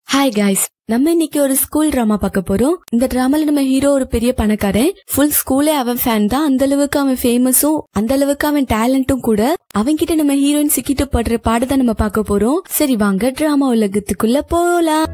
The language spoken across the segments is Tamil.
ஹாய் கைஸ் நம்ம இன்னைக்கு ஒரு ஸ்கூல் டிராமா பார்க்க போறோம் இந்த டிராமால நம்ம ஹீரோ ஒரு பெரிய பணக்காரன் ஃபுல் ஸ்கூலே அவன் ஃபேன் தான் அந்த அளவுக்கு அவன் ஃபேமஸும் அந்த அளவுக்கு அவன் டேலண்டும் கூட அவன்கிட்ட நம்ம ஹீரோயின் சிக்கிட்டு படுற பாடத்தை நம்ம பார்க்க போறோம் சரி வாங்க டிராமா உலகத்துக்குள்ள போலாம்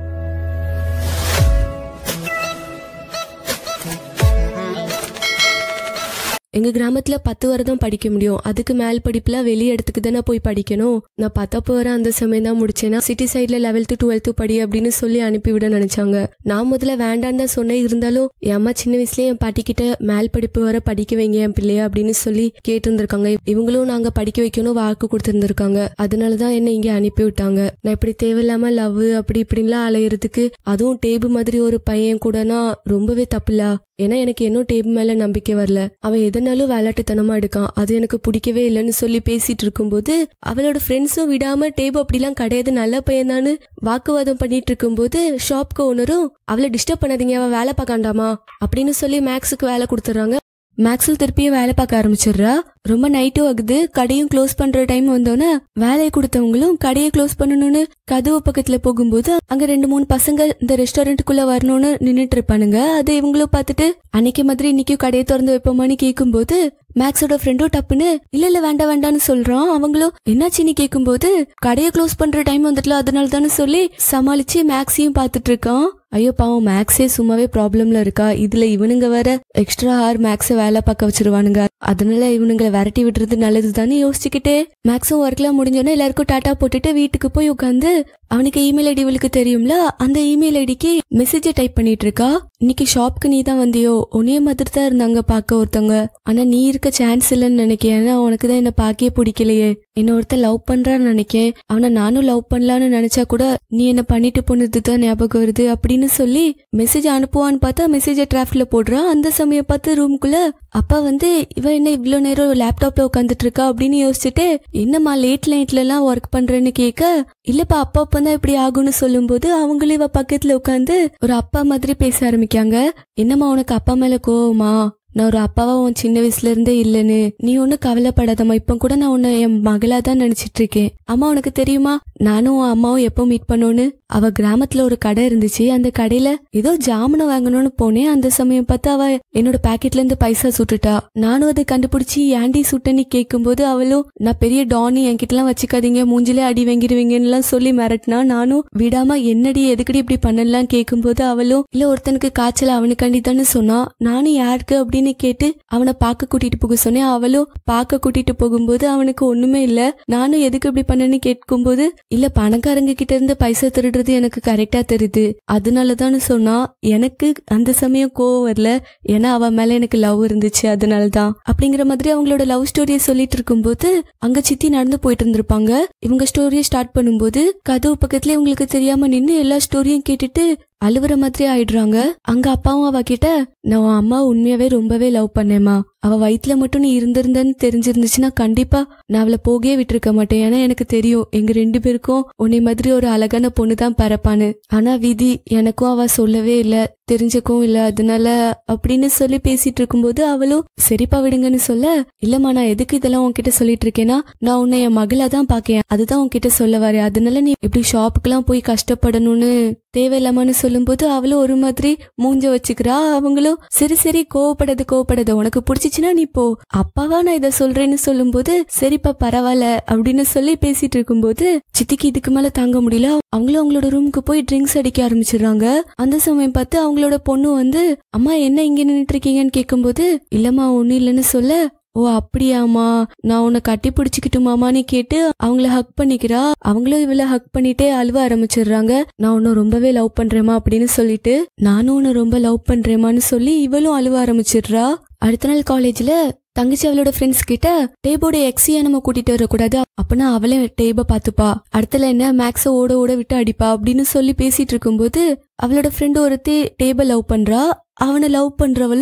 எங்க கிராமத்துல பத்து வருடம் படிக்க முடியும் அதுக்கு மேல் படிப்புல வெளி இடத்துக்கு தானே போய் படிக்கணும் நான் பத்தப்பு வர அந்த சமயம் தான் முடிச்சேன்னா சிட்டி சைட்ல லெவல்த்து டுவெல்த்து படி அப்படின்னு சொல்லி அனுப்பிவிட நினைச்சாங்க நான் முதல்ல வேண்டான்னு தான் சொன்னேன் இருந்தாலும் என் அம்மா சின்ன வயசுலயே என் பாட்டி கிட்ட மேல் படிப்பு வர படிக்க வைங்க என் பிள்ளைய அப்படின்னு சொல்லி கேட்டிருந்திருக்காங்க இவங்களும் நாங்க படிக்க வைக்கணும் வாக்கு கொடுத்திருந்திருக்காங்க அதனாலதான் என்ன இங்க அனுப்பி விட்டாங்க நான் இப்படி தேவையில்லாம லவ் அப்படி இப்படின்லாம் அலையிறதுக்கு அதுவும் டேபு மாதிரி ஒரு பையன் கூடனா ரொம்பவே தப்புல ஏன்னா எனக்கு இன்னும் டேப் மேல நம்பிக்கை வரல அவன் எதனாலும் விளையாட்டுத்தனமா எடுக்கான் அது எனக்கு பிடிக்கவே இல்லைன்னு சொல்லி பேசிட்டு இருக்கும்போது அவளோட ஃப்ரெண்ட்ஸும் விடாம டேப் அப்படிலாம் கிடையாது நல்ல பையன்தான்னு வாக்குவாதம் பண்ணிட்டு இருக்கும்போது ஷாப்க்கு ஓனரும் அவளை டிஸ்டர்ப் பண்ணாதீங்க அவ வேலை பார்க்காண்டாமா அப்படின்னு சொல்லி மேக்ஸுக்கு வேலை கொடுத்துறாங்க மேக்ஸில் திருப்பியும் வேலை பார்க்க ஆரம்பிச்சிடுறா ரொம்ப நைட்டும் ஆகுது கடையும் க்ளோஸ் பண்ற டைம் வந்தோன்னே வேலையை கொடுத்தவங்களும் கடையை க்ளோஸ் பண்ணணும்னு கதவு பக்கத்துல போகும்போது அங்க ரெண்டு மூணு பசங்க இந்த ரெஸ்டாரண்ட்டுக்குள்ள வரணும்னு நின்னுட்டு இருப்பானுங்க அது இவங்களும் பார்த்துட்டு அன்னைக்கு மாதிரி இன்னைக்கும் கடையை திறந்து வைப்போமான்னு கேட்கும்போது மேக்ஸோட ஃப்ரெண்டும் டப்புன்னு இல்ல இல்ல வேண்டாம் வேண்டாம்னு சொல்றான் அவங்களும் என்னாச்சுன்னு கேட்கும்போது கடையை க்ளோஸ் பண்ற டைம் வந்துட்டுல அதனால தானே சொல்லி சமாளிச்சு மேக்ஸையும் பார்த்துட்டு இருக்கான் ஐயோ பாவம் மேக்ஸே சும்மாவே ப்ராப்ளம்ல இருக்கா இதுல இவனுங்க வேற எக்ஸ்ட்ரா ஹார் மேக்ஸ வேலை பார்க்க வச்சிருவானுங்க அதனால இவனுங்களை விரட்டி விடுறது நல்லது தானே யோசிச்சுக்கிட்டே மேக்ஸும் ஒர்க்லாம் முடிஞ்சோன்னே எல்லாருக்கும் டாட்டா போட்டுட்டு வீட்டுக்கு போய் உட்காந்து அவனுக்கு இமெயில் ஐடி இவளுக்கு தெரியும்ல அந்த இமெயில் ஐடிக்கு மெசேஜ் டைப் பண்ணிட்டு இருக்கா இன்னைக்கு ஷாப்க்கு நீ தான் வந்தியோ உன்னைய மாதிரி தான் இருந்தாங்க பார்க்க ஒருத்தவங்க ஆனா நீ இருக்க சான்ஸ் இல்லைன்னு நினைக்கிறேன் ஏன்னா உனக்கு தான் என்ன பார்க்கவே பிடிக்கலையே என்ன ஒருத்தன் லவ் பண்றான்னு நினைக்கேன் அவனை நானும் லவ் பண்ணலான்னு நினைச்சா கூட நீ என்ன பண்ணிட்டு போனது தான் ஞாபகம் வருது அப்படின்னு சொல்லி மெசேஜ் அனுப்புவான்னு பார்த்தா மெசேஜ டிராஃப்ட்ல போடுறான் அந்த சமயம் பார்த்து ரூம்குள்ள அப்பா வந்து இவ என்ன இவ்ளோ நேரம் லேப்டாப்ல உட்காந்துட்டு இருக்கா அப்படின்னு யோசிச்சுட்டு என்னம்மா லேட் நைட்ல எல்லாம் ஒர்க் பண்றேன்னு கேட்க இல்லப்பா அப்பா அப்பா தான் இப்படி ஆகும்னு சொல்லும்போது அவங்களும் இவ பக்கத்துல உட்காந்து ஒரு அப்பா மாதிரி பேச ஆரம்பிக்காங்க என்னம்மா உனக்கு அப்பா மேல கோவமா நான் ஒரு அப்பாவா உன் சின்ன வயசுல இருந்தே இல்லைன்னு நீ ஒன்னும் கவலைப்படாதம்மா இப்ப கூட நான் உன்னை என் மகளா தான் நினைச்சிட்டு இருக்கேன் அம்மா உனக்கு தெரியுமா நானும் உன் அம்மாவும் எப்போ மீட் பண்ணோன்னு அவ கிராமத்துல ஒரு கடை இருந்துச்சு அந்த கடையில ஏதோ ஜாமனை வாங்கணும்னு போனேன் அந்த சமயம் பார்த்து அவ என்னோட பாக்கெட்ல இருந்து பைசா சுட்டுட்டா நானும் அதை கண்டுபிடிச்சி ஏண்டி சுட்டன்னு கேட்கும்போது அவளும் நான் பெரிய டானி என்கிட்ட எல்லாம் வச்சுக்காதீங்க மூஞ்சிலே அடி வாங்கிடுவீங்கன்னு எல்லாம் சொல்லி மிரட்டினா நானும் விடாம என்னடி எதுக்கடி இப்படி பண்ணலாம் கேட்கும்போது அவளும் இல்ல ஒருத்தனுக்கு காய்ச்சல் அவனுக்காண்டி தானே சொன்னா நானும் யாருக்கு அப்படின்னு கேட்டு அவனை பார்க்க கூட்டிட்டு போக சொன்னேன் அவளும் பார்க்க கூட்டிட்டு போகும்போது அவனுக்கு ஒண்ணுமே இல்ல நானும் எதுக்கு இப்படி பண்ணேன்னு கேட்கும்போது இல்ல பணக்காரங்க கிட்ட இருந்து பைசா திருடுறது எனக்கு கரெக்டா தெரியுது அதனாலதான் சொன்னா எனக்கு அந்த சமயம் கோவம் வரல ஏன்னா அவ மேல எனக்கு லவ் இருந்துச்சு அதனாலதான் அப்படிங்கிற மாதிரி அவங்களோட லவ் ஸ்டோரியை சொல்லிட்டு இருக்கும்போது அங்க சித்தி நடந்து போயிட்டு இருந்திருப்பாங்க இவங்க ஸ்டோரியை ஸ்டார்ட் பண்ணும்போது கதவு பக்கத்துல இவங்களுக்கு தெரியாம நின்னு எல்லா ஸ்டோரியும் கேட்டுட்டு அழுவுற மாதிரி ஆயிடுறாங்க அங்க அப்பாவும் அவ கிட்ட நான் உன் அம்மா உண்மையாவே ரொம்பவே லவ் பண்ணேம்மா அவ வயித்துல மட்டும் நீ இருந்திருந்தன்னு தெரிஞ்சிருந்துச்சுன்னா கண்டிப்பா நான் அவளை போகவே விட்டுருக்க மாட்டேன் ஏன்னா எனக்கு தெரியும் எங்க ரெண்டு பேருக்கும் உன்னை மாதிரி ஒரு அழகான பொண்ணு தான் பரப்பான்னு ஆனா விதி எனக்கும் அவ சொல்லவே இல்ல தெரிஞ்சுக்கவும் இல்ல அதனால அப்படின்னு சொல்லி பேசிட்டு இருக்கும்போது அவளும் சரிப்பா விடுங்கன்னு சொல்ல இல்லம்மா நான் எதுக்கு இதெல்லாம் உன்கிட்ட சொல்லிட்டு இருக்கேன்னா நான் உன்னை என் மகளா தான் பாக்கேன் அதுதான் உன்கிட்ட சொல்ல வரேன் அதனால நீ இப்படி ஷாப்புக்கெல்லாம் போய் கஷ்டப்படணும்னு தேவையில்லாமன்னு சொல்லும்போது அவளும் ஒரு மாதிரி மூஞ்ச வச்சுக்கிறா அவங்களும் சரி சரி கோவப்படாது கோவப்படாது உனக்கு பிடிச்சிச்சுன்னா நீ போ அப்பாவா நான் இதை சொல்றேன்னு சொல்லும்போது சரிப்பா பரவாயில்ல அப்படின்னு சொல்லி பேசிட்டு இருக்கும்போது சித்திக்கு இதுக்கு மேல தாங்க முடியல அவங்களும் அவங்களோட ரூமுக்கு போய் ட்ரிங்க்ஸ் அடிக்க ஆரம்பிச்சிடுறாங்க அந்த சமயம் பார்த்து அவங்களோட பொண்ணு வந்து அம்மா என்ன இங்க நின்னுட்டு இருக்கீங்கன்னு கேட்கும்போது இல்லம்மா ஒண்ணும் இல்லைன்னு சொல்ல ஓ அப்படியாமா நான் உன்னை கட்டி பிடிச்சிக்கிட்டுமாமான்னு கேட்டு அவங்கள ஹக் பண்ணிக்கிறா அவங்களும் இவளை ஹக் பண்ணிட்டே அழுவ ஆரம்பிச்சிடுறாங்க நான் உன்னை ரொம்பவே லவ் பண்றேமா அப்படின்னு சொல்லிட்டு நானும் உன்னை ரொம்ப லவ் பண்றேமான்னு சொல்லி இவளும் அழுவ ஆரம்பிச்சிடுறா அடுத்த நாள் காலேஜ்ல தங்கச்சி அவளோட ஃப்ரெண்ட்ஸ் கிட்ட டேபோட எக்ஸிய நம்ம கூட்டிட்டு வரக்கூடாது அப்பனா அவளே டேப பாத்துப்பா அடுத்தல என்ன மேக்ஸ ஓட ஓட விட்டு அடிப்பா அப்படின்னு சொல்லி பேசிட்டு இருக்கும்போது அவளோட ஃப்ரெண்டு ஒருத்தி டேப லவ் பண்றா அவனை லவ் பண்றவளும்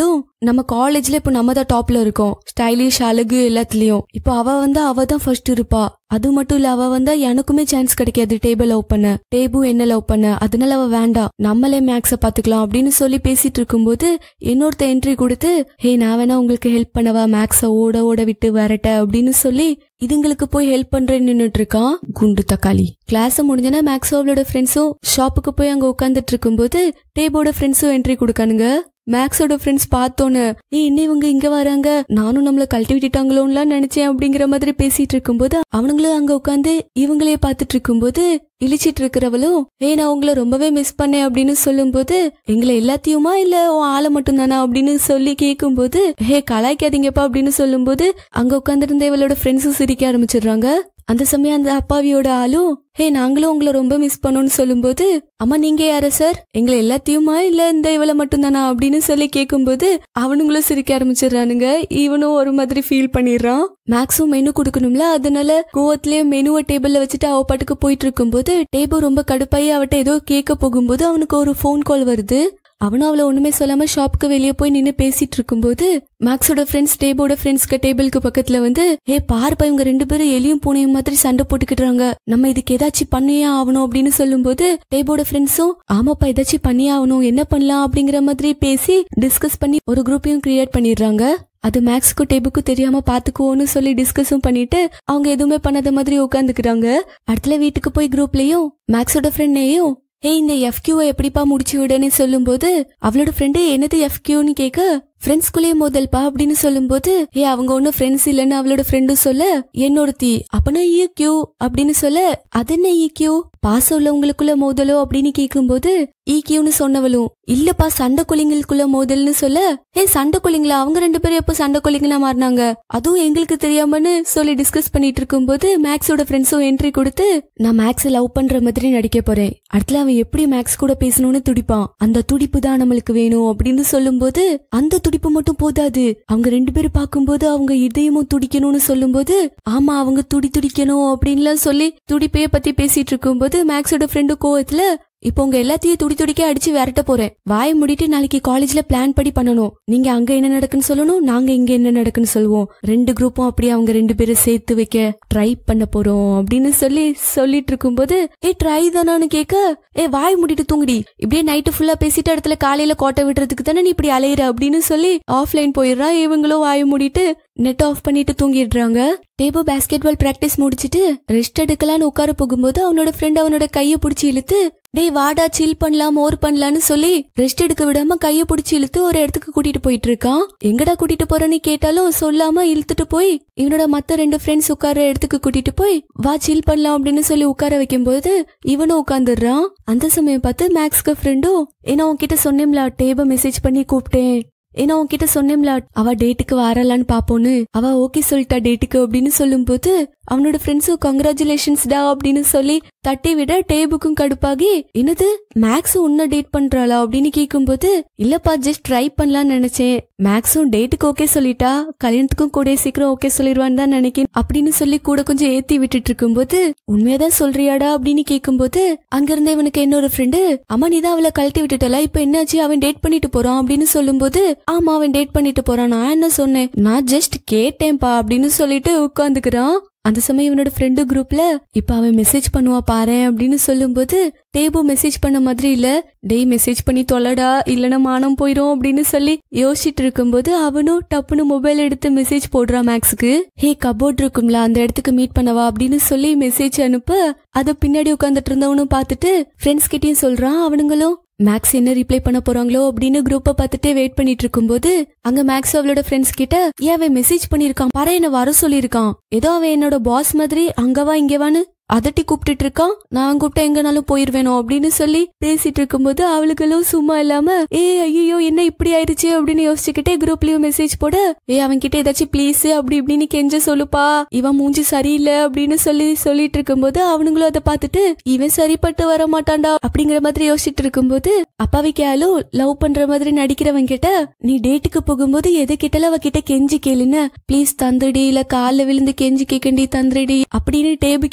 நம்ம காலேஜ்ல இப்போ நம்ம தான் டாப்ல இருக்கோம் ஸ்டைலிஷ் அழகு எல்லாத்துலயும் இப்போ அவ வந்து அவ தான் ஃபர்ஸ்ட் இருப்பா அது மட்டும் இல்ல அவ வந்தா எனக்குமே சான்ஸ் கிடைக்காது டேபிள் லவ் பண்ண டேபு என்ன லவ் பண்ண அதனால அவ வேண்டாம் நம்மளே மேக்ஸ பாத்துக்கலாம் அப்படின்னு சொல்லி பேசிட்டு இருக்கும்போது இன்னொருத்த என்ட்ரி கொடுத்து ஹே நான் வேணா உங்களுக்கு ஹெல்ப் பண்ணவா மேக்ஸ ஓட ஓட விட்டு வரட்ட அப்படின்னு சொல்லி இதுங்களுக்கு போய் ஹெல்ப் பண்றேன்னு நின்னுட்டு இருக்கான் குண்டு தக்காளி கிளாஸ் முடிஞ்சனா மேக்ஸோ அவளோட ஃப்ரெண்ட்ஸும் ஷாப்புக்கு போய் அங்க உட்காந்துட்டு இருக்கும்போது டேபோட ஃப்ரெண்ட்ஸும் என்ட்ரி கொடுக்கானுங்க மேக்ஸோட ஃப்ரெண்ட்ஸ் பார்த்தோன்னு ஏ என்ன இவங்க இங்க வராங்க நானும் நம்மள கழட்டி விட்டுட்டாங்களோன்னுலாம் நினைச்சேன் அப்படிங்கிற மாதிரி பேசிட்டு இருக்கும்போது அவனுங்களும் அங்க உட்காந்து இவங்களே பார்த்துட்டு இருக்கும்போது இழிச்சிட்டு இருக்கிறவளும் ஏ நான் உங்களை ரொம்பவே மிஸ் பண்ணேன் அப்படின்னு சொல்லும்போது எங்களை எல்லாத்தையுமா இல்ல உன் ஆளை மட்டும் தானா அப்படின்னு சொல்லி கேட்கும்போது ஹே கலாய்க்காதீங்கப்பா அப்படின்னு சொல்லும்போது அங்க உட்காந்துருந்த இவளோட ஃப்ரெண்ட்ஸும் சிரிக்க ஆரம்பிச்சிடுறாங்க அந்த சமயம் அந்த அப்பாவியோட ஆளும் ஹே நாங்களும் உங்களை ரொம்ப மிஸ் பண்ணோம்னு சொல்லும்போது அம்மா நீங்க யாரு சார் எங்களை எல்லாத்தையுமா இல்ல இந்த இவளை மட்டும்தானா அப்படின்னு சொல்லி கேட்கும்போது அவனுங்களும் சிரிக்க ஆரம்பிச்சிடுறானுங்க இவனும் ஒரு மாதிரி ஃபீல் பண்ணிடுறான் மேக்ஸும் மெனு கொடுக்கணும்ல அதனால கோவத்திலேயே மெனுவை டேபிள்ல வச்சுட்டு அவ பாட்டுக்கு போயிட்டு இருக்கும்போது டேபிள் ரொம்ப கடுப்பாயி அவட்ட ஏதோ கேட்க போகும்போது அவனுக்கு ஒரு ஃபோன் கால் வருது அவனும் அவளை ஒண்ணுமே சொல்லாம ஷாப்புக்கு வெளியே போய் நின்னு பேசிட்டு இருக்கும்போது மேக்ஸோட ஃப்ரெண்ட்ஸ் டேபோட ஃப்ரெண்ட்ஸ்க்கு டேபிளுக்கு பக்கத்துல வந்து ஏ பார்ப்பா இவங்க ரெண்டு பேரும் எலியும் பூனையும் மாதிரி சண்டை போட்டுக்கிட்டுறாங்க நம்ம இதுக்கு ஏதாச்சும் பண்ணியே ஆகணும் அப்படின்னு சொல்லும்போது டேபோட ஃப்ரெண்ட்ஸும் ஆமாப்பா ஏதாச்சும் பண்ணியே ஆகணும் என்ன பண்ணலாம் அப்படிங்கிற மாதிரி பேசி டிஸ்கஸ் பண்ணி ஒரு குரூப்பையும் கிரியேட் பண்ணிடுறாங்க அது மேக்ஸுக்கும் டேபுக்கும் தெரியாம பாத்துக்குவோன்னு சொல்லி டிஸ்கஸும் பண்ணிட்டு அவங்க எதுவுமே பண்ணாத மாதிரி உட்காந்துக்கிறாங்க அடுத்துல வீட்டுக்கு போய் குரூப்லயும் மேக்ஸோட ஃப்ரெண்டையும் ஏய் இந்த எஃப்கியூவை எப்படிப்பா முடிச்சு விடுன்னு சொல்லும்போது அவளோட ஃப்ரெண்டு என்னது எஃப்கியூன்னு கேட்க ஃப்ரெண்ட்ஸ்குள்ளேயே மோதல்பா அப்படின்னு சொல்லும்போது ஏ அவங்க ஒன்னும் ஃப்ரெண்ட்ஸ் இல்லைன்னு அவளோட ஃப்ரெண்டும் சொல்ல என்னொருத்தி அப்பனா ஈ கியூ அப்படின்னு சொல்ல அது என்ன ஈ கியூ பாசம் உள்ளவங்களுக்குள்ள மோதலோ அப்படின்னு கேட்கும்போது ஈ கியூன்னு சொன்னவளும் இல்லப்பா சண்டை கொலிங்களுக்குள்ள மோதல்னு சொல்ல ஏ சண்டை கொலிங்களா அவங்க ரெண்டு பேரும் எப்போ சண்டை கொலிங்களா மாறினாங்க அதுவும் எங்களுக்கு தெரியாமன்னு சொல்லி டிஸ்கஸ் பண்ணிட்டு இருக்கும்போது மேக்ஸோட ஃப்ரெண்ட்ஸும் என்ட்ரி கொடுத்து நான் மேக்ஸ் லவ் பண்ற மாதிரி நடிக்க போறேன் அடுத்துல அவன் எப்படி மேக்ஸ் கூட பேசணும்னு துடிப்பான் அந்த துடிப்பு தான் நம்மளுக்கு வேணும் அப்படின்னு சொல்லும்போது அந்த துடிப்பு மட்டும் போதாது அவங்க ரெண்டு பேரும் பார்க்கும்போது அவங்க இதயமும் துடிக்கணும்னு சொல்லும்போது ஆமா அவங்க துடி துடிக்கணும் அப்படின்லாம் சொல்லி துடிப்பைய பத்தி பேசிட்டு இருக்கும்போது மேக்ஸோட ஃப்ரெண்டு கோவத்துல இப்போ உங்க எல்லாத்தையும் துடி துடிக்க அடிச்சு விரட்ட போறேன் வாயை மூடிட்டு நாளைக்கு காலேஜ்ல பிளான் படி பண்ணணும் நீங்க அங்க என்ன நடக்குன்னு சொல்லணும் நாங்க இங்க என்ன நடக்குன்னு சொல்லுவோம் ரெண்டு குரூப்பும் அப்படியே அவங்க ரெண்டு பேரும் சேர்த்து வைக்க ட்ரை பண்ண போறோம் அப்படின்னு சொல்லி சொல்லிட்டு இருக்கும்போது ஏ ட்ரை தானான்னு கேட்க ஏ வாய் மூடிட்டு தூங்குடி இப்படியே நைட்டு ஃபுல்லா பேசிட்டு இடத்துல காலையில கோட்டை விடுறதுக்கு தானே நீ இப்படி அலையிற அப்படின்னு சொல்லி ஆஃப்லைன் போயிடுறான் இவங்களும் வாயை மூடிட்டு நெட் ஆஃப் பண்ணிட்டு தூங்கிடுறாங்க டேபோ பேஸ்கெட் பால் பிராக்டிஸ் முடிச்சிட்டு ரெஸ்ட் எடுக்கலான்னு உட்கார போகும்போது அவனோட ஃப்ரெண்ட் அவனோட கைய பிடிச்சி இழுத்து டேய் வாடா சில் பண்ணலாம் மோர் பண்ணலான்னு சொல்லி ரெஸ்ட் எடுக்க விடாம கைய பிடிச்சி இழுத்து ஒரு இடத்துக்கு கூட்டிட்டு போயிட்டு இருக்கான் எங்கடா கூட்டிட்டு போறேன்னு கேட்டாலும் சொல்லாம இழுத்துட்டு போய் இவனோட மத்த ரெண்டு ஃப்ரெண்ட்ஸ் உட்கார இடத்துக்கு கூட்டிட்டு போய் வா சில் பண்ணலாம் அப்படின்னு சொல்லி உட்கார வைக்கும்போது இவனும் உட்காந்துடுறான் அந்த சமயம் பார்த்து மேக்ஸ்க்கு ஃப்ரெண்டும் ஏன்னா உன்கிட்ட சொன்னேம்ல டேப மெசேஜ் பண்ணி கூப்பிட்டேன் ஏன்னா உன்கிட்ட சொன்னேம்ல அவ டேட்டுக்கு வரலான்னு பாப்போன்னு அவ ஓகே சொல்லிட்டா டேட்டுக்கு அப்படின்னு சொல்லும்போது அவனோட ஃப்ரெண்ட்ஸும் கங்க்ராச்சுலேஷன்ஸ் டா அப்படின்னு சொல்லி தட்டி விட டேபுக்கும் கடுப்பாகி என்னது மேக்ஸ் உன்ன டேட் பண்றாளா அப்படின்னு கேட்கும்போது இல்லப்பா ஜஸ்ட் ட்ரை பண்ணலாம்னு நினைச்சேன் மேக்ஸும் டேட்டுக்கு ஓகே சொல்லிட்டா கல்யாணத்துக்கும் கூட சீக்கிரம் ஓகே சொல்லிடுவான்னு தான் நினைக்கிறேன் அப்படின்னு சொல்லி கூட கொஞ்சம் ஏத்தி விட்டுட்டு இருக்கும்போது உண்மையாதான் சொல்றியாடா அப்படின்னு கேட்கும்போது அங்கிருந்த இவனுக்கு இன்னொரு ஃப்ரெண்டு அம்மா நீ தான் அவளை கழட்டி விட்டுட்டல இப்ப என்னாச்சு அவன் டேட் பண்ணிட்டு போறான் அப்படின்னு சொல்லும்போது ஆமா அவன் டேட் பண்ணிட்டு போறான் நான் என்ன சொன்னேன் நான் ஜஸ்ட் கேட்டேன்ப்பா அப்படின்னு சொல்லிட்டு உட்காந்துக்கிறான் அந்த சமயம் இவனோட ஃப்ரெண்டு குரூப்ல இப்ப அவன் மெசேஜ் பண்ணுவா பாரு அப்படின்னு சொல்லும்போது டேபு மெசேஜ் பண்ண மாதிரி இல்ல டேய் மெசேஜ் பண்ணி தொலைடா இல்லனா மானம் போயிரும் அப்படின்னு சொல்லி யோசிச்சுட்டு இருக்கும்போது அவனும் டப்புன்னு மொபைல் எடுத்து மெசேஜ் போடுறான் மேக்ஸுக்கு ஹே கபோர்ட் இருக்கும்ல அந்த இடத்துக்கு மீட் பண்ணவா அப்படின்னு சொல்லி மெசேஜ் அனுப்ப அத பின்னாடி உட்காந்துட்டு இருந்தவனும் பார்த்துட்டு ஃப்ரெண்ட்ஸ் கிட்டயும் சொல்றான் அவனுங்களும் மேக்ஸ் என்ன ரிப்ளை பண்ண போறாங்களோ அப்படின்னு குரூப்பை பார்த்துட்டு வெயிட் பண்ணிட்டு இருக்கும்போது அங்க மேக்ஸ் அவளோட ஃப்ரெண்ட்ஸ் கிட்ட ஏன் அவன் மெசேஜ் பண்ணிருக்கான் பாரு என்ன வர சொல்லியிருக்கான் ஏதோ அவன் என்னோட பாஸ் மாதிரி அங்கவா இங்கவான்னு அதட்டி கூப்பிட்டுட்டு இருக்கான் நான் கூப்பிட்ட எங்கனாலும் போயிருவேனோ அப்படின்னு சொல்லி பேசிட்டு இருக்கும்போது அவளுகளும் சும்மா இல்லாம ஏ ஐயோ என்ன இப்படி ஆயிருச்சு அப்படின்னு யோசிச்சுக்கிட்டே குரூப்லயும் மெசேஜ் போட ஏ அவன் கிட்ட ஏதாச்சும் ப்ளீஸ் அப்படி இப்படின்னு கெஞ்ச சொல்லுப்பா இவன் மூஞ்சி சரியில்லை அப்படின்னு சொல்லி சொல்லிட்டு இருக்கும்போது அவனுங்களும் அதை பார்த்துட்டு இவன் சரிப்பட்டு வர மாட்டான்டா அப்படிங்கிற மாதிரி யோசிச்சுட்டு இருக்கும்போது அப்பாவி கேளும் லவ் பண்ற மாதிரி நடிக்கிறவன் கிட்ட நீ டேட்டுக்கு போகும்போது எதை கிட்டல அவ கிட்ட கெஞ்சி கேளுன்னு ப்ளீஸ் தந்துடி இல்ல கால்ல விழுந்து கெஞ்சி கேக்கண்டி தந்துடி அப்படின்னு டேபு கேக்குற அளவுக்கு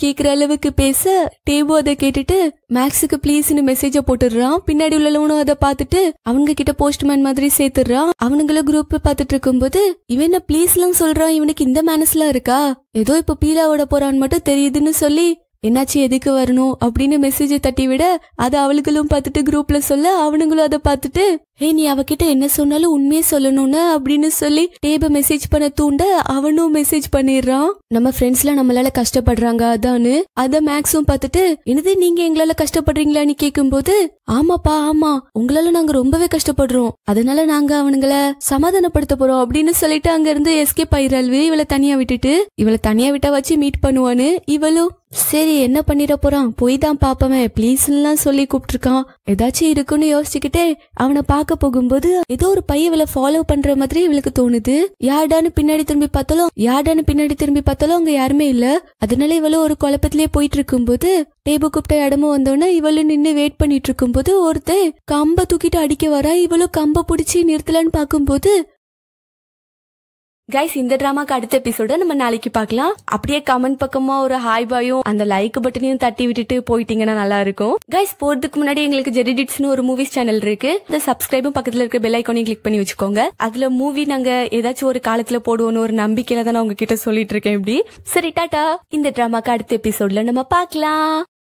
அளவுக்கு பேச டேபு அதை கேட்டுட்டு மேக்ஸுக்கு ப்ளீஸ்னு மெசேஜ போட்டுடுறான் பின்னாடி உள்ளவனும் அதை பார்த்துட்டு அவங்க கிட்ட போஸ்ட்மேன் மாதிரி சேர்த்துடுறான் அவனுங்கள குரூப் பார்த்துட்டு இருக்கும்போது இவன் என்ன ப்ளீஸ்லாம் சொல்றான் இவனுக்கு இந்த மேனஸ்லாம் இருக்கா ஏதோ இப்ப பீலா விட போறான்னு மட்டும் தெரியுதுன்னு சொல்லி என்னாச்சு எதுக்கு வரணும் அப்படின்னு மெசேஜ் தட்டி விட அதை அவளுகளும் பார்த்துட்டு குரூப்ல சொல்ல அவனுங்களும் அதை பார்த்துட்டு ஏய் நீ அவகிட்ட என்ன சொன்னாலும் உண்மையே சொல்லணும்னு அப்படின்னு சொல்லி டேப மெசேஜ் பண்ண தூண்ட அவனும் மெசேஜ் பண்ணிடுறான் நம்ம ஃப்ரெண்ட்ஸ்லாம் நம்மளால கஷ்டப்படுறாங்க அதான்னு அத மேக்ஸும் பார்த்துட்டு என்னது நீங்க எங்களால கஷ்டப்படுறீங்களான்னு கேட்கும்போது ஆமாப்பா ஆமா உங்களால நாங்க ரொம்பவே கஷ்டப்படுறோம் அதனால நாங்க அவனுங்கள சமாதானப்படுத்த போறோம் அப்படின்னு சொல்லிட்டு அங்க இருந்து எஸ்கேப் ஆயிரல்வி இவளை தனியா விட்டுட்டு இவளை தனியா விட்டா வச்சு மீட் பண்ணுவான்னு இவளும் சரி என்ன பண்ணிட போறான் போய் தான் பாப்பவன் ப்ளீஸ்லாம் சொல்லி கூப்பிட்டுருக்கான் ஏதாச்சும் இருக்குன்னு யோசிச்சுக்கிட்டே அவனை பார்க்க போகும்போது ஏதோ ஒரு பையன் இவளை ஃபாலோ பண்ற மாதிரி இவளுக்கு தோணுது யார்டான்னு பின்னாடி திரும்பி பார்த்தாலும் யார்டான்னு பின்னாடி திரும்பி பார்த்தாலும் அங்க யாருமே இல்ல அதனால இவளும் ஒரு குழப்பத்திலேயே போயிட்டு இருக்கும்போது டேபு கூப்பிட்ட இடமும் வந்தோடனே இவளும் நின்னு வெயிட் பண்ணிட்டு இருக்கும்போது ஒருத்தன் கம்ப தூக்கிட்டு அடிக்க வரா இவளும் கம்ப பிடிச்சி நிறுத்தலான்னு பார்க்கும்போது கைஸ் இந்த டிராமாக்கு அடுத்த எபிசோட நம்ம நாளைக்கு பார்க்கலாம் அப்படியே கமெண்ட் பக்கமா ஒரு ஹாய் பாயும் அந்த லைக் பட்டனையும் தட்டி விட்டுட்டு போயிட்டீங்கன்னா நல்லா இருக்கும் கைஸ் போறதுக்கு முன்னாடி எங்களுக்கு ஜெரிடிட்ஸ்னு ஒரு மூவிஸ் சேனல் இருக்கு இந்த சப்ஸ்கிரைபும் பக்கத்துல இருக்க பெல் ஐக்கானையும் கிளிக் பண்ணி வச்சுக்கோங்க அதுல மூவி நாங்க ஏதாச்சும் ஒரு காலத்துல போடுவோம்னு ஒரு நம்பிக்கையில தான் நான் உங்ககிட்ட சொல்லிட்டு இருக்கேன் இப்படி சரி டாடா இந்த டிராமாக்கு அடுத்த எபிசோட்ல நம்ம பார்க்கலாம்